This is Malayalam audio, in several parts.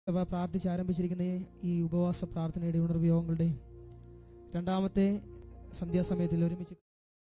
സഭ പ്രാർത്ഥിച്ച് ആരംഭിച്ചിരിക്കുന്ന ഈ ഉപവാസ പ്രാർത്ഥനയുടെ ഉണർവ് യോഗങ്ങളുടെ രണ്ടാമത്തെ സന്ധ്യാസമയത്തിൽ ഒരുമിച്ച്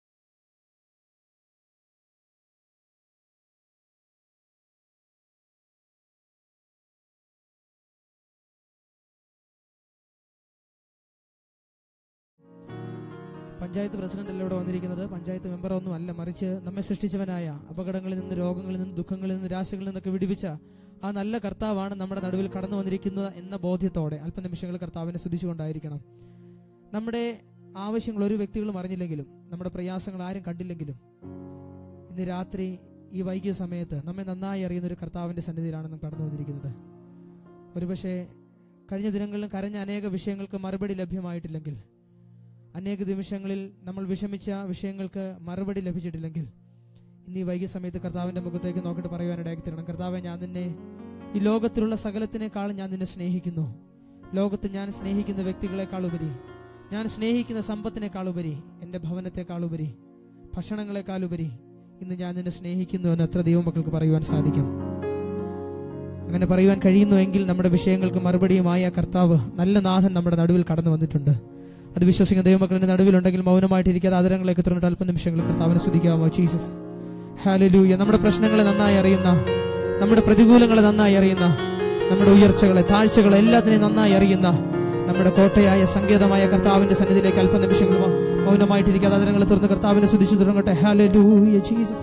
പഞ്ചായത്ത് പ്രസിഡന്റ് അല്ല ഇവിടെ വന്നിരിക്കുന്നത് പഞ്ചായത്ത് മെമ്പർ ഒന്നും അല്ല മറിച്ച് നമ്മെ സൃഷ്ടിച്ചവനായ അപകടങ്ങളിൽ നിന്ന് രോഗങ്ങളിൽ നിന്ന് ദുഃഖങ്ങളിൽ നിന്ന് നിരാശകളിൽ നിന്നൊക്കെ വിടുവിച്ച ആ നല്ല കർത്താവാണ് നമ്മുടെ നടുവിൽ കടന്നു വന്നിരിക്കുന്നത് എന്ന ബോധ്യത്തോടെ അല്പനിമിഷങ്ങൾ കർത്താവിനെ സ്തുതിച്ചുകൊണ്ടായിരിക്കണം നമ്മുടെ ആവശ്യങ്ങൾ ഒരു വ്യക്തികളും അറിഞ്ഞില്ലെങ്കിലും നമ്മുടെ പ്രയാസങ്ങൾ ആരും കണ്ടില്ലെങ്കിലും ഇന്ന് രാത്രി ഈ വൈകിയ സമയത്ത് നമ്മെ നന്നായി അറിയുന്ന ഒരു കർത്താവിന്റെ സന്നിധിയിലാണ് നാം കടന്നു വന്നിരിക്കുന്നത് ഒരുപക്ഷെ കഴിഞ്ഞ ദിനങ്ങളിലും കരഞ്ഞ അനേക വിഷയങ്ങൾക്ക് മറുപടി ലഭ്യമായിട്ടില്ലെങ്കിൽ അനേക നിമിഷങ്ങളിൽ നമ്മൾ വിഷമിച്ച വിഷയങ്ങൾക്ക് മറുപടി ലഭിച്ചിട്ടില്ലെങ്കിൽ ഇന്ന് ഈ വൈകിയ സമയത്ത് കർത്താവിന്റെ മുഖത്തേക്ക് നോക്കിയിട്ട് പറയുവാനിടയാക്കി തരണം കർത്താവെ ഞാൻ നിന്നെ ഈ ലോകത്തിലുള്ള സകലത്തിനേക്കാളും ഞാൻ നിന്നെ സ്നേഹിക്കുന്നു ലോകത്ത് ഞാൻ സ്നേഹിക്കുന്ന വ്യക്തികളെക്കാൾ ഉപരി ഞാൻ സ്നേഹിക്കുന്ന സമ്പത്തിനേക്കാൾ ഉപരി എൻ്റെ ഭവനത്തെക്കാൾ ഉപരി ഭക്ഷണങ്ങളെക്കാൾ ഉപരി ഇന്ന് ഞാൻ നിന്നെ സ്നേഹിക്കുന്നു എന്ന് എത്ര ദൈവമക്കൾക്ക് പറയുവാൻ സാധിക്കും അങ്ങനെ പറയുവാൻ കഴിയുന്നുവെങ്കിൽ നമ്മുടെ വിഷയങ്ങൾക്ക് മറുപടിയുമായ ആ കർത്താവ് നല്ല നാഥൻ നമ്മുടെ നടുവിൽ കടന്നു വന്നിട്ടുണ്ട് അത് വിശ്വസിക്കുന്ന ദൈവമക്കളുടെ നടുവിലുണ്ടെങ്കിൽ മൗനമായിട്ടിരിക്കാതെ ആദരങ്ങളേക്ക് തുറന്നിട്ട് അല്പം നിമിഷങ്ങൾ കർത്താവിനെ സ്തുതിക്കാമോ ജീസസ് ഹാലലൂയ നമ്മുടെ പ്രശ്നങ്ങളെ നന്നായി അറിയുന്ന നമ്മുടെ പ്രതികൂലങ്ങളെ നന്നായി അറിയുന്ന നമ്മുടെ ഉയർച്ചകളെ താഴ്ചകളെ എല്ലാത്തിനെയും നന്നായി അറിയുന്ന നമ്മുടെ കോട്ടയായ സങ്കേതമായ കർത്താവിന്റെ സന്നിധിയിലേക്ക് അല്പം നിമിഷങ്ങൾ മൗ- മൗനമായിട്ടിരിക്കാതെ ആദരങ്ങളെ തുറന്ന് കർത്താവിനെ സ്തുതിച്ചു തുടങ്ങട്ടെ ഹാലലൂയ ജീസസ്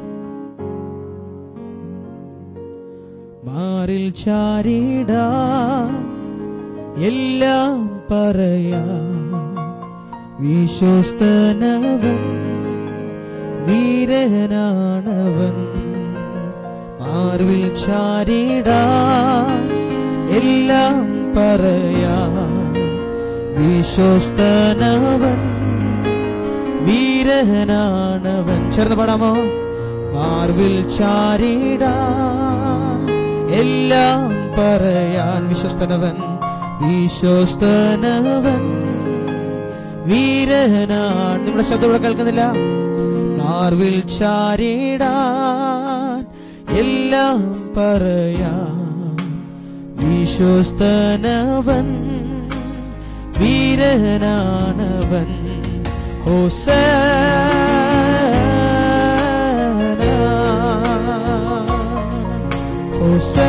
മാറിൽ ചാരിട എല്ലാം പറയാ വിശ്വസ്തനവൻ വീരനാണവൻ മാർവിൽ ചാരിട എല്ലാം പറയാ വിശ്വസ്തനവൻ വീരനാണവൻ ചേർന്ന് പാടാമോ മാർവിൽ ചാരിട എല്ലാം പറയാൻ വിശ്വസ്തനവൻ വിശ്വസ്തനവൻ വീരനാണ് നിങ്ങളുടെ ശബ്ദം ഇവിടെ കേൾക്കുന്നില്ല മാർവിൽ ചാരിടാൻ എല്ലാം പറയാൻ വിശ്വസ്തനവൻ വീരനാണവൻ ഹോസേന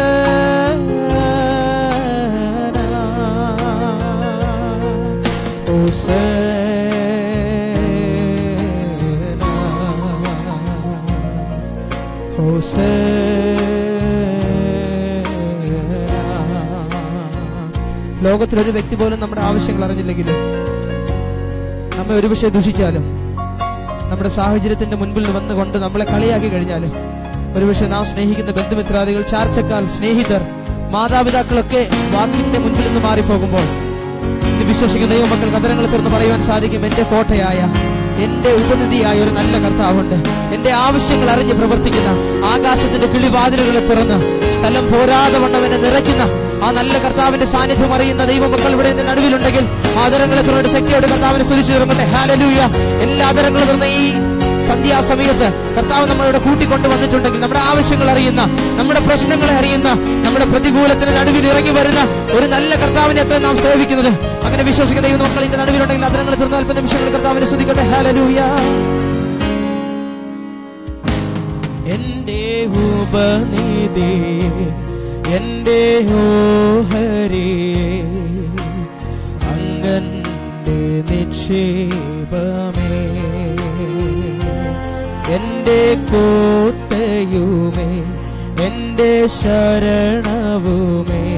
ലോകത്തിലൊരു വ്യക്തി പോലും നമ്മുടെ ആവശ്യങ്ങൾ അറിഞ്ഞില്ലെങ്കിലും നമ്മെ ഒരുപക്ഷെ ദുഷിച്ചാലും നമ്മുടെ സാഹചര്യത്തിന്റെ മുൻപിൽ വന്നുകൊണ്ട് നമ്മളെ കളിയാക്കി കഴിഞ്ഞാലും ഒരുപക്ഷെ നാം സ്നേഹിക്കുന്ന ബന്ധുമിത്രാദികൾ ചാർച്ചക്കാർ സ്നേഹിതർ മാതാപിതാക്കളൊക്കെ വാക്കിന്റെ മുൻപിൽ നിന്ന് മാറിപ്പോകുമ്പോൾ ഇന്ന് വിശ്വസിക്കുന്ന ദൈവമക്കൾ കഥനങ്ങൾ തുറന്ന് പറയുവാൻ സാധിക്കും എന്റെ കോട്ടയായ എന്റെ ഉപനിധിയായ ഒരു നല്ല കർത്താവുണ്ട് എന്റെ ആവശ്യങ്ങൾ അറിഞ്ഞ് പ്രവർത്തിക്കുന്ന ആകാശത്തിന്റെ കിളിവാതിലുകളെ തുറന്ന് സ്ഥലം പോരാതെ വണ്ണം എന്നെ നിറയ്ക്കുന്ന ആ നല്ല കർത്താവിന്റെ സാന്നിധ്യം അറിയുന്ന ദൈവമക്കൾ ഇവിടെ എന്റെ നടുവിലുണ്ടെങ്കിൽ ആദരങ്ങളെ തുറന്നിട്ട് ശക്തിയോട് കർത്താവിനെ സ്തുതിച്ചു തുറങ്ങട്ടെ ഹാലലൂയ എല്ലാ ആദരങ്ങളും തുറന്ന ഈ സന്ധ്യാസമയത്ത് കർത്താവ് നമ്മളിവിടെ കൂട്ടിക്കൊണ്ടു വന്നിട്ടുണ്ടെങ്കിൽ നമ്മുടെ ആവശ്യങ്ങൾ അറിയുന്ന നമ്മുടെ പ്രശ്നങ്ങളെ അറിയുന്ന നമ്മുടെ പ്രതികൂലത്തിന് നടുവിൽ ഇറങ്ങി വരുന്ന ഒരു നല്ല കർത്താവിനെ എത്ര നാം സേവിക്കുന്നത് അങ്ങനെ വിശ്വസിക്കുന്ന ദൈവം മക്കൾ ഇതിന്റെ നടുവിലുണ്ടെങ്കിൽ അതിനങ്ങൾ തുറന്ന അല്പ നിമിഷങ്ങൾ കർത്താവിനെ സ്തുതിക്കട്ടെ ഹാലലൂയ എന്റെ ഉപനിധി എന്റെ ഓഹരി അങ്ങന്റെ നിക്ഷേപമേ എന്റെ കോട്ടയുമേ എന്റെ ശരണവുമേ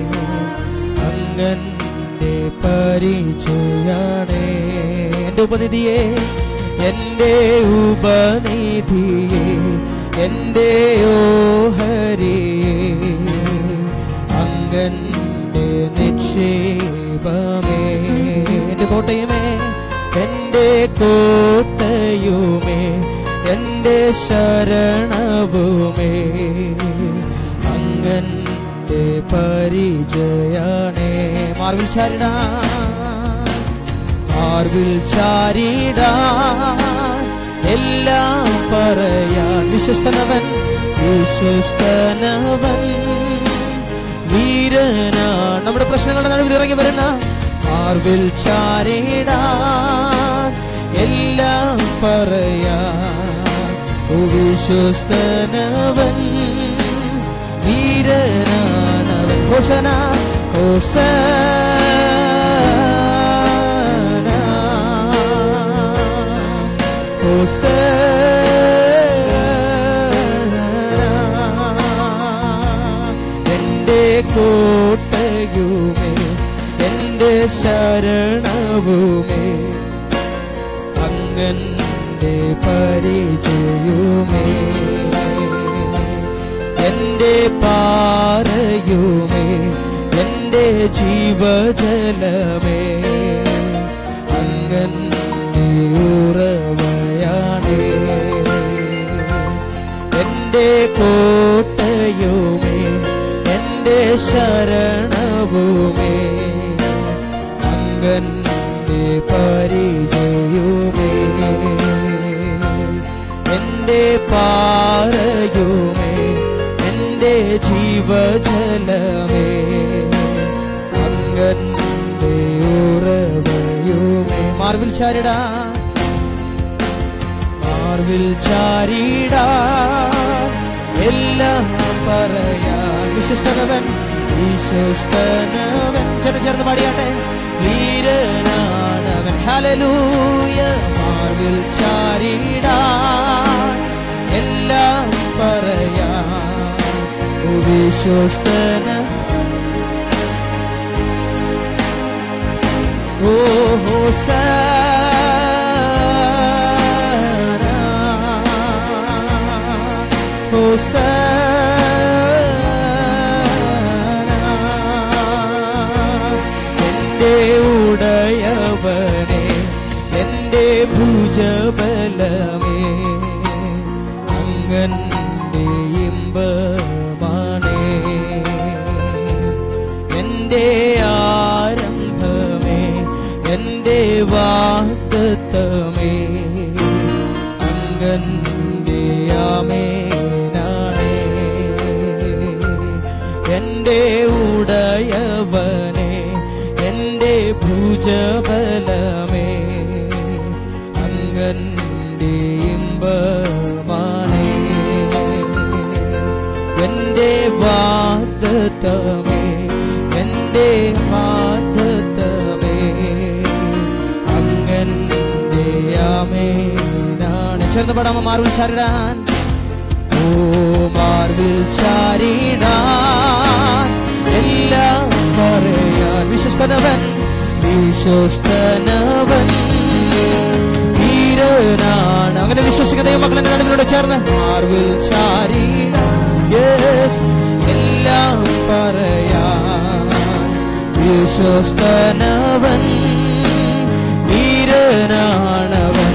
അങ്ങന്റെ പരിചയാണേ എന്റെ ഉപനിധിയെ എന്റെ ഉപനിധിയെ എന്റെ ഓഹരിയെ അങ്ങന്റെ നിക്ഷേപമേ എന്റെ കോട്ടയുമേ എന്റെ കോട്ടയുമേ എന്റെ ശരണവുമേ അങ്ങന്റെ പരിചയാണേ മാർവിൽ ചാരിടാ മാർവിൽ ചാരിടാ എല്ലാം പറയാൻ വിശ്വസ്തനവൻ വിശ്വസ്തനവൻ വീരനാണ് നമ്മുടെ പ്രശ്നങ്ങളുടെ നടുവിൽ ഇറങ്ങി വരുന്ന മാർവിൽ ചാരിടാൻ എല്ലാം പറയാ വിശ്വസ്തനവൻ വീരനാണവൻ ഹോസന ഹോസന ഹോസന എന്റെ കോട്ടയുമേ എന്റെ ശരണവുമേ അങ്ങന്റെ പരിചയുമേ എന്റെ പാറയുമേ എന്റെ ജീവജലമേ അങ്ങന്റെ ഉറവയാണേ എന്റെ കോട്ടയുമേ എന്റെ ശരണവുമേ അങ്ങന്റെ പരിചയുമേ എന്റെ പാറയുമേ എന്റെ ജീവജലമേ അങ്ങന്റെ ഉറവയുമേ മാർവിൽ ചാരിടാ മാർവിൽ ചാരിടാ എല്ലാം പറയാ വിശ്വസ്തനവൻ വിശ്വസ്തനവൻ ചേർന്ന് ചേർന്ന് പാടിയാട്ടെ വീരനാണവൻ ഹലലൂയ മാർവിൽ ചാരിടാ എല്ലാം പറയാ വിശ്വസ്തന ഓ ഹോസന എന്റെ ഉടയവനെ എന്റെ ഭുജബലമേ അങ്ങന്റെ ഇമ്പമാണേ എന്റെ ആരംഭമേ എന്റെ വാഗ്ദത്തമേ അങ്ങന്റെ ആമേനാണേ എന്റെ ഉടയവനെ എന്റെ ഭുജബലമേ അങ്ങന്റെ ഇമ്പമാണേ എന്റെ വാദത്തമേ എന്റെ വാദത്തമേ അങ്ങന്റെ ആമേനാണ് ചേർന്ന് പടാമ മാർവിൽ ചാരിടാൻ ഓ മാർവിൽ ചാരിടാൻ എല്ലാം പറയാൻ വിശ്വസ്തനവൻ വിശ്വസ്തനവൻ വീരനാണ് അങ്ങനെ വിശ്വസിക്കുന്ന ദൈവമക്കളെ നടുവിനോട് ചേർന്ന് മാർവിൽ ചാരിടാൻ യെസ് എല്ലാം പറയാൻ വിശ്വസ്തനവൻ വീരനാണവൻ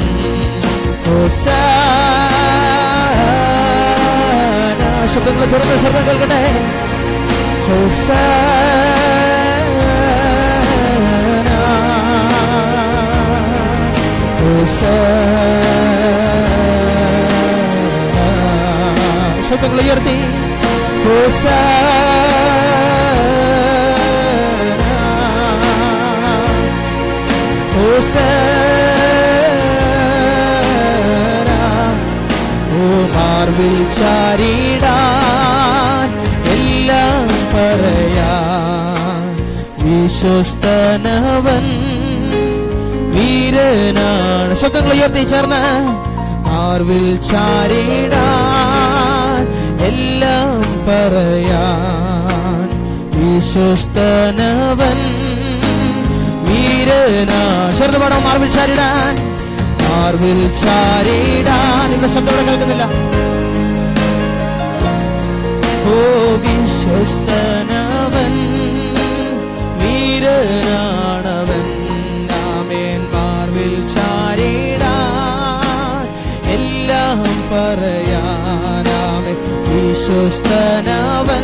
ഹോസാന ശബ്ദങ്ങൾ തുറന്ന ശബ്ദം കേൾക്കട്ടെ ഹോസാന ഹോസാന ശബ്ദങ്ങൾ ഉയർത്തി ഹോസാന ഹോസാന ഓ മാർവിൽ ചാരിടാൻ എല്ലാം പറയാൻ വിശ്വസ്തനവൻ വീരനാണ് ശബ്ദങ്ങൾ ഉയർത്തി ചേർന്ന് മാർവിൽ ചാരിടാൻ എല്ലാം പറയാൻ വിശ്വസ്തനവൻ വീരനാ ചേർന്ന് പാടാം മാർവിൽ ചാരിടാൻ മാർവിൽ ചാരിടാൻ നിങ്ങളുടെ ശബ്ദം ഇവിടെ കേൾക്കുന്നില്ല ഓ വിശ്വസ്തനവൻ വീരനാണവൻ നാമേൻ മാർവിൽ ചാരിടാൻ എല്ലാം പറയാനാമേ വിശ്വസ്തനവൻ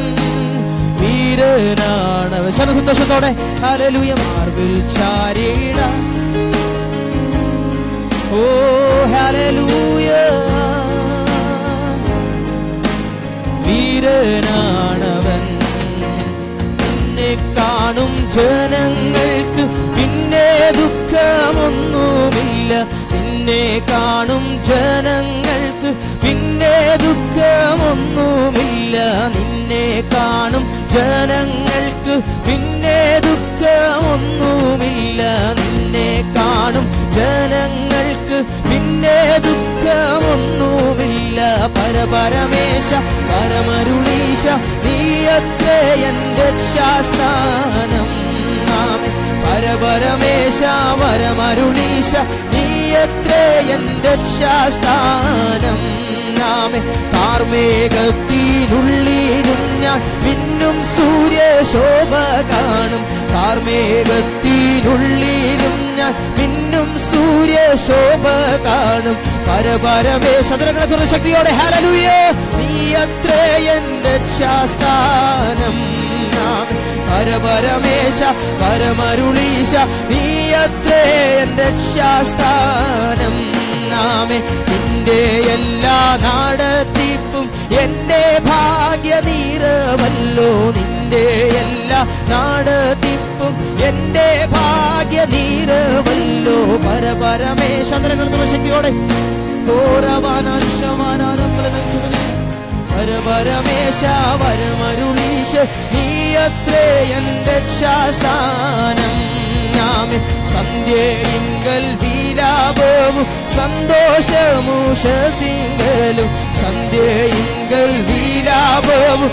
വീരനാണവൻ ശരണ സന്തോഷത്തോടെ ഹല്ലേലൂയ മാർവിൽ ചാരിടാൻ ഓ ഹല്ലേലൂയ വീരനാണവൻ കാണും ജനങ്ങൾക്ക് പിന്നെ ദുഃഖമൊന്നുമില്ല നിന്നെ കാണും ജനങ്ങൾക്ക് പിന്നെ ദുഃഖമൊന്നുമില്ല നിന്നെ കാണും ജനങ്ങൾക്ക് പിന്നെ ദുഃഖമൊന്നുമില്ല നിന്നെ കാണും ജനങ്ങൾക്ക് പിന്നെ ദുഃഖമൊന്നുമില്ല പരപരമേശ പരമരുളീശ നീയത്രേ എന്റെ ശാസ്താനം നാമേ പരപരമേശ പരമരുളീശ നീയത്രേ എന്റെ ശാസ്താനം നാമേ കാർമേഘത്തിനുള്ളിലും ഞാൻ മിന്നും സൂര്യശോഭ കാണും കാർമേഘത്തിനുള്ളിലും ഞാൻ മിന്നും സൂര്യശോഭ കാണും പരപരമേ സദരങ്ങളുടെ ശക്തിയോടെ ഹരലുയ നീ അത്രേ എന്റെ ശാസ്താനം നാമേ പരപരമേശ പരമരുളീശ നീ അത്രേ എന്റെ ശാസ്താനം നാമേ നിന്റെ എല്ലാ നാടത്തിപ്പും എന്റെ ഭാഗ്യ നീരവല്ലോ നിന്റെ എല്ലാ നാടത്തിപ്പും എന്റെ ഭാഗ്യ നീരവല്ലോ പരപരമേ ചന്ദ്രങ്ങളുടെ ശക്തിയോടെ പരപരമേശ പരമരുളീശ നീ അത്രേ എന്റെ ശാസ്താനം നാമെ സന്ധ്യയിങ്കൽ വീരാപവും സന്തോഷമുഷസിങ്കലും സന്ധ്യയിങ്കൽ വീരാപവും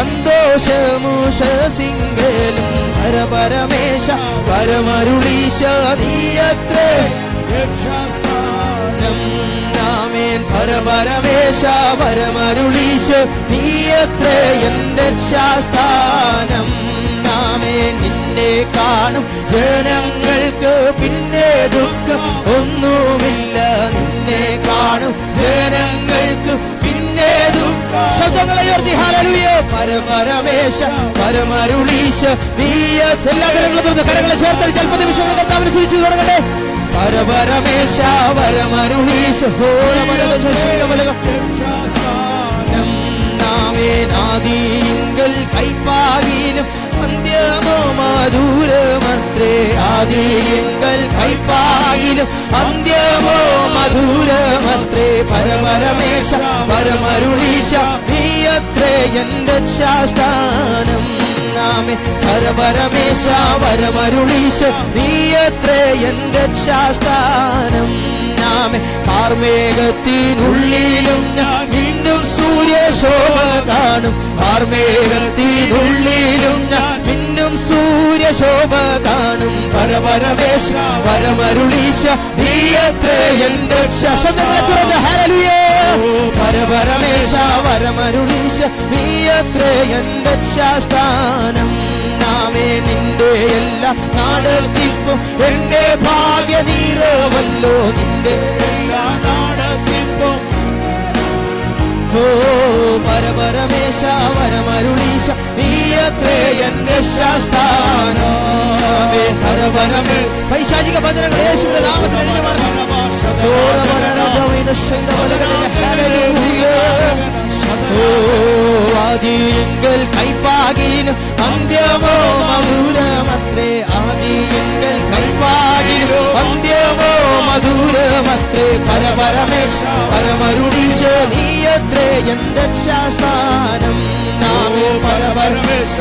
സന്തോഷമുഷസിങ്കലും പരപരമേശ പരമരുളീശ നീ അത്രേ രക്ഷാസ്ഥാനം നാമേൻ പരപരമേശ പരമരുളീശ നീ അത്രേ എന്റെ രക്ഷാസ്ഥാനം നാമേ നിന്നെ കാണും ജനങ്ങൾക്ക് പിന്നെ ദുഃഖം ഒന്നുമില്ല നിന്നെ കാണും ജനങ്ങൾക്ക് പിന്നെ ദുഃഖം ശബ്ദങ്ങളെ ഉയർത്തി ഹാലലുയ പരപരമേശ പരമരുളീശ നീ എല്ലാ കരങ്ങളും തുറന്ന് കരങ്ങളെ ചേർത്ത് ചിലപ്പോൾ നിമിഷങ്ങൾ കർത്താവിനെ സൂചിച്ചു തുടങ്ങട്ടെ പരപരമേശ പരമരുളീശ നാമേനാദീങ്കൽ കൈപ്പാകിലും അന്ത്യമോ മധുരമത്രേ ആദിയങ്കൽ കൈപ്പാകിലും അന്ത്യമോ മധുരമത്രേ പരപരമേശ പരമരുളീശ നീയത്രേ എന്റെ ശാസ്താനം നാമേ പരപരമേശ പരമരുളീശ നീയത്രേ എന്റെ ശാസ്താനം നാമേ കാർമേഘത്തിനുള്ളിലും ഞാൻ മിന്നും സൂര്യശോഭ കാണും കാർമേഘത്തിനുള്ളിലും ഞാൻ മിന്നും സൂര്യശോഭ കാണും പരപരമേശ പരമരുളീശ നീയത്രേ എന്റെ ശാസ്ത്രങ്ങളെ തുറന്ന് ഹരലുയേ പരപരമേശ പരമരുളീശ നീയത്രേ എന്റെ ശാസ്താനം നാമേ നിന്റെ എല്ലാ നാടത്തിപ്പും എന്റെ ഭാഗ്യ നീരവല്ലോ നിന്റെ എല്ലാ നാടത്തിപ്പും ഓ പരപരമേശ പരമരുളീശ നീയത്രേ എന്റെ ശാസ്താനോ പരപരമേ പൈശാചിക ഭദ്രങ്ങൾ യേശുവിന്റെ നാമത്തിൽ എഴുതി ആദിയെങ്കിൽ കൈപ്പാകിനും അന്ത്യമോ മധുരമത്രേ ആദിയെങ്കിൽ കൈപ്പാകിനും അന്ത്യമോ മധുരമത്രേ പരപരമേശ പരമരുളീശ നീയത്രേ എന്റെ ശാസ്താനം നാമോ പരപരമേശ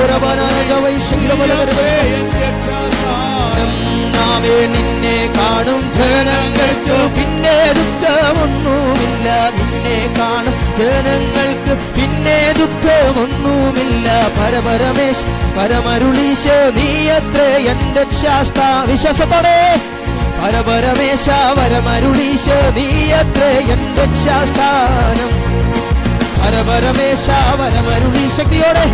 നാമേ നിന്നെ കാണും ജനങ്ങൾക്ക് പിന്നെ ദുഃഖമൊന്നുമില്ല നിന്നെ കാണും ജനങ്ങൾക്ക് പിന്നെ ദുഃഖമൊന്നുമില്ല പരപരമേശ് പരമരുളീശ നീ അത്രേ എന്റെ ശാസ്ത വിശ്വാസത്തോടെ പരപരമേശ പരമരുളീശ നീ അത്രേ എന്റെ ശാസ്ഥാനം പരപരമേശ പരമരുളി ശക്തിയോടെ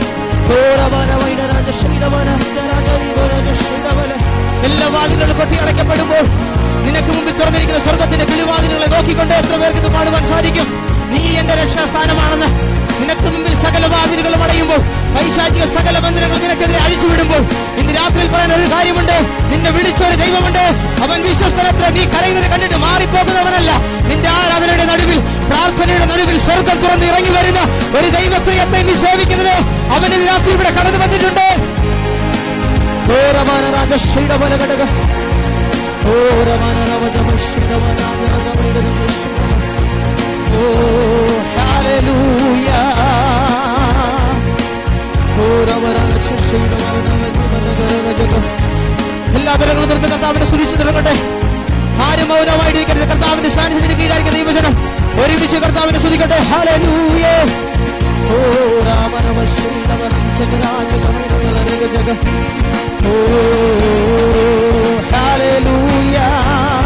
എല്ലാ വാതിലുകളും കൊട്ടി അടയ്ക്കപ്പെടുമ്പോൾ നിനക്ക് മുമ്പിൽ തുറന്നിരിക്കുന്ന സ്വർഗത്തിന്റെ കിളിവാതിലുകളെ നോക്കിക്കൊണ്ട് എത്ര പേർക്ക് ഇത് പാടുവാൻ സാധിക്കും നീ എന്റെ രക്ഷാസ്ഥാനമാണെന്ന് നിനക്ക് മുമ്പിൽ സകല വാതിലുകളും അടയുമ്പോൾ പൈശാചിക സകല ബന്ധനങ്ങൾ നിനക്കെതിരെ അഴിച്ചുവിടുമ്പോൾ ഇന്ന് രാത്രിയിൽ പറയാൻ ഒരു കാര്യമുണ്ട് നിന്നെ വിളിച്ചൊരു ദൈവമുണ്ട് അവൻ വിശ്വസ്തനത്ര നീ കരയുന്നത് കണ്ടിട്ട് മാറിപ്പോകുന്നവനല്ല നിന്റെ ആരാധനയുടെ നടുവിൽ പ്രാർത്ഥനയുടെ നടുവിൽ സ്വർഗം തുറന്ന് ഇറങ്ങി വരുന്ന ഒരു ദൈവസ്ത്രീയത്തെ നീ സേവിക്കുന്നത് അവന് രാത്രി ഇവിടെ കടന്നു വന്നിട്ടുണ്ട് ശൈലബലഘടക ഓ രമന രമജമ ശൈലവനാദ രമണിട ഓ ഹല്ലേലൂയ ഓ രമന ശൈലവനാദ എല്ലാ തരങ്ങളും നിർത്തി കർത്താവിനെ സുരക്ഷിച്ച് തുടങ്ങട്ടെ ആരും മൗനമായിട്ടിരിക്കരുത് കർത്താവിന്റെ സാന്നിധ്യത്തിന് കീഴായിരിക്കുന്ന ദൈവജനം ഒരുമിച്ച് കർത്താവിനെ സ്തുതിക്കട്ടെ ഹല്ലേലൂയ ഓ രാമനമ ശ്രീനമ ജഗരാജ ജഗ ഓ ഹല്ലേലൂയ